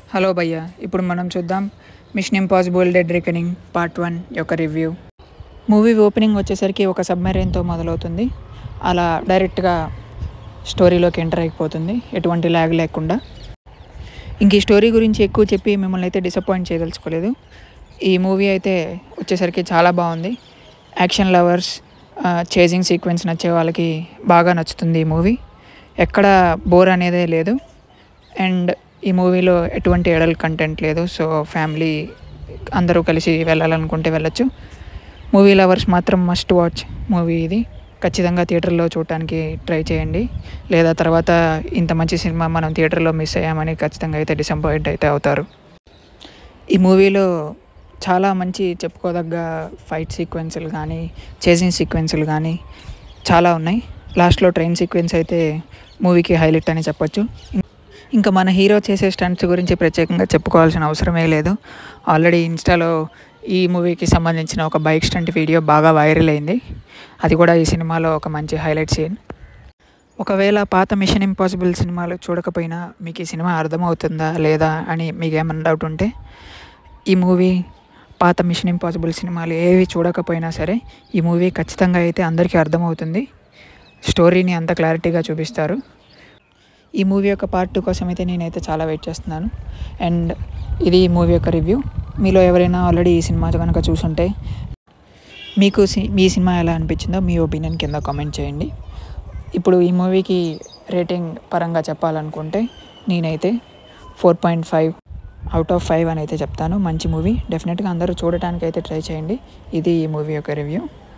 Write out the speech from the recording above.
hello భయ్య ఇప్పుడు మనం చూద్దాం Mission Impossible Dead Reckoning part one యొక్క రివ్యూ మూవీ ఓపెనింగ్ వచ్చేసరికి ఒక సబ్మెరైన్తో మొదలవుతుంది అలా డైరెక్ట్గా స్టోరీలోకి ఎంటర్ అయిపోతుంది ఎటువంటి ల్యాగ్ లేకుండా ఇంక ఈ స్టోరీ గురించి ఎక్కువ చెప్పి మిమ్మల్ని అయితే డిసప్పాయింట్ చేయదలుచుకోలేదు ఈ మూవీ అయితే వచ్చేసరికి చాలా బాగుంది యాక్షన్ లవర్స్ చేజింగ్ సీక్వెన్స్ నచ్చే వాళ్ళకి బాగా నచ్చుతుంది ఈ మూవీ ఎక్కడ బోర్ అనేదే లేదు అండ్ ఈ మూవీలో ఎటువంటి ఎడల్ కంటెంట్ లేదు సో ఫ్యామిలీ అందరూ కలిసి వెళ్ళాలనుకుంటే వెళ్ళొచ్చు మూవీ లవర్స్ మాత్రం మస్ట్ వాచ్ మూవీ ఇది ఖచ్చితంగా థియేటర్లో చూడటానికి ట్రై చేయండి లేదా తర్వాత ఇంత మంచి సినిమా మనం థియేటర్లో మిస్ అయ్యామని ఖచ్చితంగా అయితే డిసప్పాయింట్ అయితే అవుతారు ఈ మూవీలో చాలా మంచి చెప్పుకోదగ్గ ఫైట్ సీక్వెన్సులు కానీ చేసింగ్ సీక్వెన్సులు కానీ చాలా ఉన్నాయి లాస్ట్లో ట్రైన్ సీక్వెన్స్ అయితే మూవీకి హైలైట్ అని చెప్పొచ్చు ఇంకా మన హీరో చేసే స్టంట్స్ గురించి ప్రత్యేకంగా చెప్పుకోవాల్సిన అవసరమే లేదు ఆల్రెడీ ఇన్స్టాలో ఈ మూవీకి సంబంధించిన ఒక బైక్ స్టంట్ వీడియో బాగా వైరల్ అయింది అది కూడా ఈ సినిమాలో ఒక మంచి హైలైట్ సీన్ ఒకవేళ పాత మిషన్ ఇంపాసిబుల్ సినిమాలు చూడకపోయినా మీకు ఈ సినిమా అర్థమవుతుందా లేదా అని మీకు ఏమన్నా డౌట్ ఉంటే ఈ మూవీ పాత మిషన్ ఇంపాసిబుల్ సినిమాలు ఏవి చూడకపోయినా సరే ఈ మూవీ ఖచ్చితంగా అయితే అందరికీ అర్థమవుతుంది స్టోరీని అంత క్లారిటీగా చూపిస్తారు ఈ మూవీ యొక్క పార్ట్ టూ కోసం అయితే నేనైతే చాలా వెయిట్ చేస్తున్నాను అండ్ ఇది ఈ మూవీ యొక్క రివ్యూ మీలో ఎవరైనా ఆల్రెడీ ఈ సినిమా కనుక చూసుంటే మీకు సి- మీ సినిమా ఎలా అనిపించిందో మీ ఒపీనియన్ కింద కామెంట్ చేయండి ఇప్పుడు ఈ మూవీకి రేటింగ్ పరంగా చెప్పాలనుకుంటే నేనైతే four point five out of five అని అయితే చెప్తాను మంచి మూవీ డెఫినెట్గా అందరూ చూడటానికి అయితే ట్రై చేయండి ఇది ఈ మూవీ యొక్క రివ్యూ